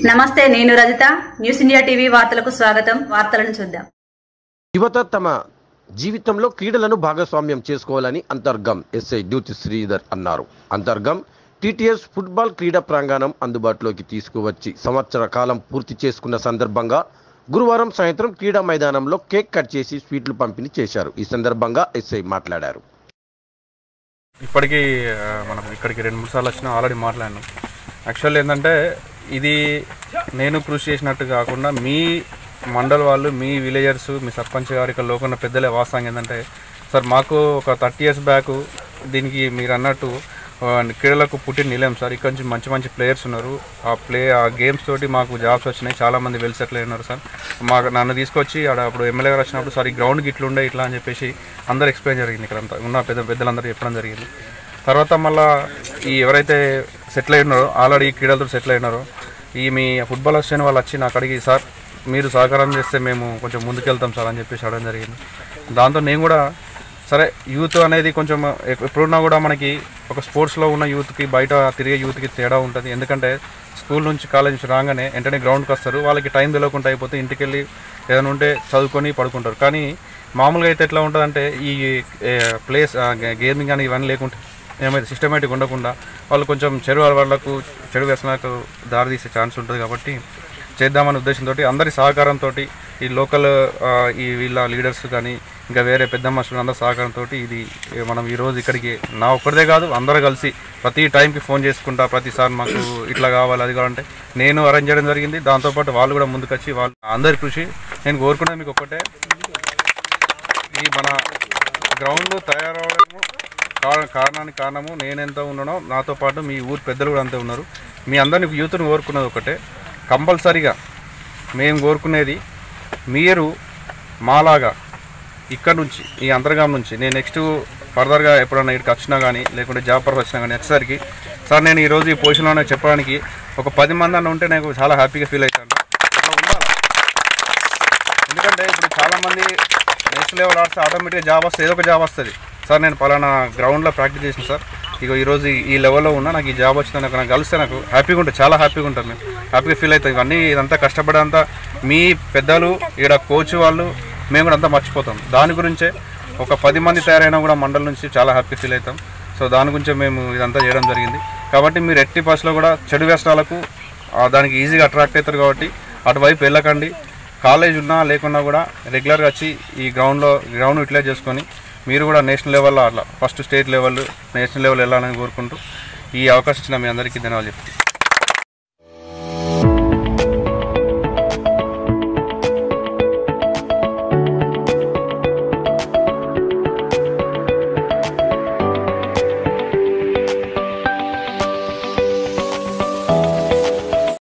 నమస్తే నేను Rajitha news India TV వార్తలకు స్వాగతం వార్తలను చూద్దాం యువత తమ జీవితంలో క్రీడలను భాగస్వామ్యం చేసుకోవాలని అంతర్గం ఎస్ఐ డ్యూతి శ్రీధర్ అన్నారు అంతర్గం టీటీఎస్ ఫుట్బాల్ క్రీడా ప్రాంగణం అందుబాటులోకి తీసుకువచ్చి సంవత్సర కాలం పూర్తి చేసుకున్న సందర్భంగా గురువారం సాయంత్రం క్రీడా మైదానంలో కేక్ కట్ చేసి స్వీట్లు పంపిణీ చేశారు ఈ సందర్భంగా ఎస్ఐ మాట్లాడారు ఇప్పటికీ ఆ, మనం ఇక్కడికి రెండు మూడు సార్లు వచ్చినా ఆల్రెడీ మాట్లాడినాం యాక్చువల్ ఏంటంటే ఇది నేను కృషి చేసినట్టు కాకుండా మీ మండల్ వాళ్ళు మీ విలేజర్స్ మీ సర్పంచ్ గారు ఇక్కడ లోకన్న పెద్దలే వాస్తవం ఏంటంటే సార్ మాకు ఒక థర్టీ ఇయర్స్ బ్యాక్ దీనికి మీరు అన్నట్టు ఆ, క్రీడలకు పుట్టిన నిలయం సార్ ఇక్కడ నుంచి మంచి మంచి ప్లేయర్స్ ఉన్నారు ఆ ప్లే ఆ గేమ్స్ తోటి మాకు జాబ్స్ వచ్చినాయి చాలా మంది వెల్ సెటిల్ అయినారు సార్ మాకు నన్ను తీసుకొచ్చి ఆడ అప్పుడు ఎమ్మెల్యే గారు వచ్చినప్పుడు సార్ ఈ గ్రౌండ్కి ఇట్లా ఉండే ఇట్లా అని చెప్పేసి అందరు ఎక్స్ప్లెయిన్ జరిగింది ఇక్కడ అంతా ఉన్న పెద్ద పెద్దలందరూ చెప్పడం జరిగింది తర్వాత మళ్ళా ఈ ఎవరైతే సెటిల్ అయి ఉన్నారో ఆల్రెడీ ఈ క్రీడలతో సెటిల్ అయినారో ఈ మీ ఫుట్బాల్ అసోసియేషన్ వాళ్ళు వచ్చి నాకు అడిగి సార్ మీరు సహకారం చేస్తే మేము కొంచెం ముందుకెళ్తాం సార్ అని చెప్పేసి అడగడం జరిగింది దాంతో నేను కూడా సరే యూత్ అనేది కొంచెం ఎప్- ఎప్పుడున్నా కూడా మనకి ఒక స్పోర్ట్స్లో ఉన్న యూత్కి బయట తిరిగే యూత్కి తేడా ఉంటుంది ఎందుకంటే స్కూల్ నుంచి కాలేజ్ నుంచి రాగానే వెంటనే గ్రౌండ్కి వస్తారు వాళ్ళకి టైం తెలియకుండా అయిపోతే ఇంటికి వెళ్ళి ఏదైనా ఉంటే చదువుకొని పడుకుంటారు కానీ మామూలుగా అయితే ఎట్లా ఉంటుందంటే ఈ ఏ, ప్లేస్ ఆ, గే- గేమింగ్ కానీ ఇవన్నీ లేకుంటే ఏమైతే సిస్టమేటిక్ ఉండకుండా వాళ్ళు కొంచెం చెడు అలవాట్లకు చెడు వ్యసనాలకు దారితీసే ఛాన్స్ ఉంటుంది కాబట్టి చేద్దామనే ఉద్దేశంతో అందరి సహకారంతో ఈ లోకల్ ఆ, ఈ వీళ్ళ లీడర్స్ కానీ ఇంకా వేరే పెద్ద మనుషులు అందరి సహకారంతో ఇది మనం ఈరోజు ఇక్కడికి నా ఒక్కరిదే కాదు అందరూ కలిసి ప్రతి టైంకి ఫోన్ చేసుకుంటా ప్రతిసారి మాకు ఇట్లా కావాలి అది కావాలంటే నేను అరేంజ్ చేయడం జరిగింది దాంతోపాటు వాళ్ళు కూడా ముందుకొచ్చి వాళ్ళు అందరి కృషి నేను కోరుకునేది మీకు ఒక్కటే ఈ మన గ్రౌండ్ తయారవడము కా- కారణానికి కారణము నేనెంత ఉన్నానో నాతో పాటు మీ ఊరు పెద్దలు కూడా అంతే ఉన్నారు మీ అందరిని యూత్ని కోరుకున్నది ఒకటే కంపల్సరీగా మేము కోరుకునేది మీరు మాలాగా ఇక్కడ నుంచి ఈ అంతర్గాం నుంచి నేను నెక్స్ట్ ఫర్దర్గా ఎప్పుడన్నా ఇక్కడికి వచ్చినా కానీ లేకుంటే జాబ్ పర్పస్ వచ్చినా కానీ వచ్చేసరికి సార్ నేను ఈరోజు ఈ పొజిషన్లోనే చెప్పడానికి ఒక పది మంది అన్న ఉంటే నాకు చాలా హ్యాపీగా ఫీల్ అవుతాను అట్లా ఉండాలి ఎందుకంటే ఇప్పుడు చాలా మంది నెక్స్ట్ లెవెల్ ఆడితే ఆటోమేటిక్గా జాబ్ వస్తుంది ఏదో ఒక జాబ్ వస్తుంది సార్ నేను పలానా గ్రౌండ్లో ప్రాక్టీస్ చేసిన సార్ ఇక ఈరోజు ఈ- ఈ లెవెల్లో ఉన్నా నాకు ఈ జాబ్ వచ్చింది నాకు నాకు కలిస్తే నాకు హ్యాపీగా ఉంటుంది చాలా హ్యాపీగా ఉంటాను మేము హ్యాపీగా ఫీల్ అవుతాం ఇవన్నీ ఇదంతా కష్టపడేంతా మీ పెద్దలు ఇక్కడ కోచ్ వాళ్ళు మేము కూడా అంతా మర్చిపోతాం దాని గురించే ఒక పది మంది తయారైనా కూడా మండలం నుంచి చాలా హ్యాపీ ఫీల్ అవుతాం సో దాని గురించే మేము ఇదంతా చేయడం జరిగింది కాబట్టి మీరు ఎట్టి బస్సులో కూడా చెడు వ్యసనాలకు ఆ, దానికి ఈజీగా అట్రాక్ట్ అవుతారు కాబట్టి అటువైపు వెళ్ళకండి కాలేజ్ ఉన్నా లేకున్నా కూడా రెగ్యులర్గా వచ్చి ఈ గ్రౌండ్లో గ్రౌండ్ యూటిలైజ్ చేసుకొని మీరు కూడా నేషనల్ లెవెల్లో అట్లా first state level national level వెళ్ళాలని కోరుకుంటూ ఈ అవకాశం ఇచ్చిన మీ అందరికీ ధన్యవాదాలు చెప్తాను